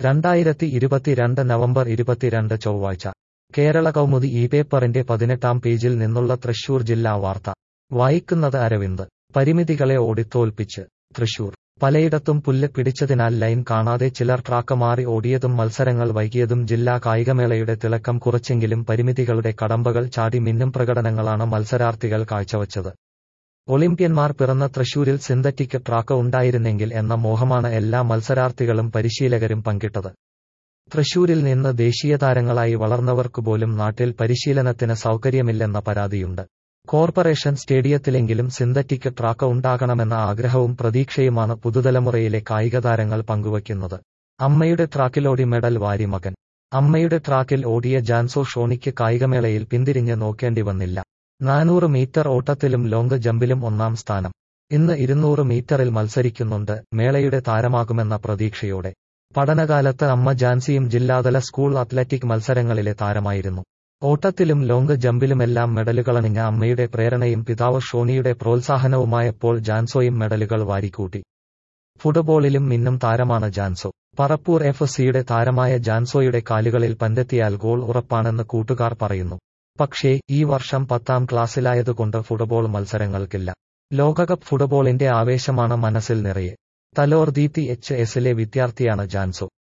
രണ്ടായിരത്തി ഇരുപത്തിരണ്ട് നവംബർ ഇരുപത്തിരണ്ട് ചൊവ്വാഴ്ച കേരള കൗമുദി ഈ പേപ്പറിന്റെ പതിനെട്ടാം പേജിൽ നിന്നുള്ള തൃശൂർ ജില്ലാ വാർത്ത വായിക്കുന്നത് അരവിന്ദ് പരിമിതികളെ ഓടിത്തോൽപ്പിച്ച് തൃശൂർ പലയിടത്തും പുല്ല് പിടിച്ചതിനാൽ ലൈൻ കാണാതെ ചിലർ ട്രാക്ക് മാറി ഓടിയതും മത്സരങ്ങൾ വൈകിയതും ജില്ലാ കായികമേളയുടെ തിളക്കം കുറച്ചെങ്കിലും പരിമിതികളുടെ കടമ്പകൾ ചാടി മിന്നും പ്രകടനങ്ങളാണ് മത്സരാർത്ഥികൾ കാഴ്ചവച്ചത് ഒളിമ്പ്യന്മാർ പിറന്ന തൃശൂരിൽ സിന്തറ്റിക് ട്രാക്ക് ഉണ്ടായിരുന്നെങ്കിൽ എന്ന മോഹമാണ് എല്ലാ മത്സരാർത്ഥികളും പരിശീലകരും പങ്കിട്ടത് തൃശൂരിൽ നിന്ന് ദേശീയ താരങ്ങളായി വളർന്നവർക്കുപോലും നാട്ടിൽ പരിശീലനത്തിന് സൗകര്യമില്ലെന്ന പരാതിയുണ്ട് കോർപ്പറേഷൻ സ്റ്റേഡിയത്തിലെങ്കിലും സിന്തറ്റിക് ട്രാക്ക് ഉണ്ടാകണമെന്ന ആഗ്രഹവും പ്രതീക്ഷയുമാണ് പുതുതലമുറയിലെ കായിക താരങ്ങൾ പങ്കുവയ്ക്കുന്നത് അമ്മയുടെ ട്രാക്കിലോടി മെഡൽ വാരി മകൻ അമ്മയുടെ ട്രാക്കിൽ ഓടിയ ജാൻസോ ഷോണിക്ക് കായികമേളയിൽ പിന്തിരിഞ്ഞ് നോക്കേണ്ടി വന്നില്ല നാനൂറ് മീറ്റർ ഓട്ടത്തിലും ലോങ് ജമ്പിലും ഒന്നാം സ്ഥാനം ഇന്ന് ഇരുന്നൂറ് മീറ്ററിൽ മത്സരിക്കുന്നുണ്ട് മേളയുടെ താരമാകുമെന്ന പ്രതീക്ഷയോടെ പഠനകാലത്ത് അമ്മ ജാൻസിയും ജില്ലാതല സ്കൂൾ അത്ലറ്റിക് മത്സരങ്ങളിലെ താരമായിരുന്നു ഓട്ടത്തിലും ലോങ് ജമ്പിലുമെല്ലാം മെഡലുകളണിഞ്ഞ അമ്മയുടെ പ്രേരണയും പിതാവ് ഷോണിയുടെ പ്രോത്സാഹനവുമായപ്പോൾ ജാൻസോയും മെഡലുകൾ വാരിക്കൂട്ടി ഫുട്ബോളിലും മിന്നും താരമാണ് ജാൻസോ പറപ്പൂർ എഫ് സിയുടെ താരമായ ജാൻസോയുടെ കാലുകളിൽ പന്തെത്തിയാൽ ഗോൾ ഉറപ്പാണെന്ന് കൂട്ടുകാർ പറയുന്നു പക്ഷേ ഈ വർഷം പത്താം ക്ലാസ്സിലായതുകൊണ്ട് ഫുട്ബോൾ മത്സരങ്ങൾക്കില്ല ലോകകപ്പ് ഫുട്ബോളിന്റെ ആവേശമാണ് മനസ്സിൽ നിറയെ തലോർ ദീപ്തി എച്ച് എസിലെ വിദ്യാർത്ഥിയാണ് ജാൻസോ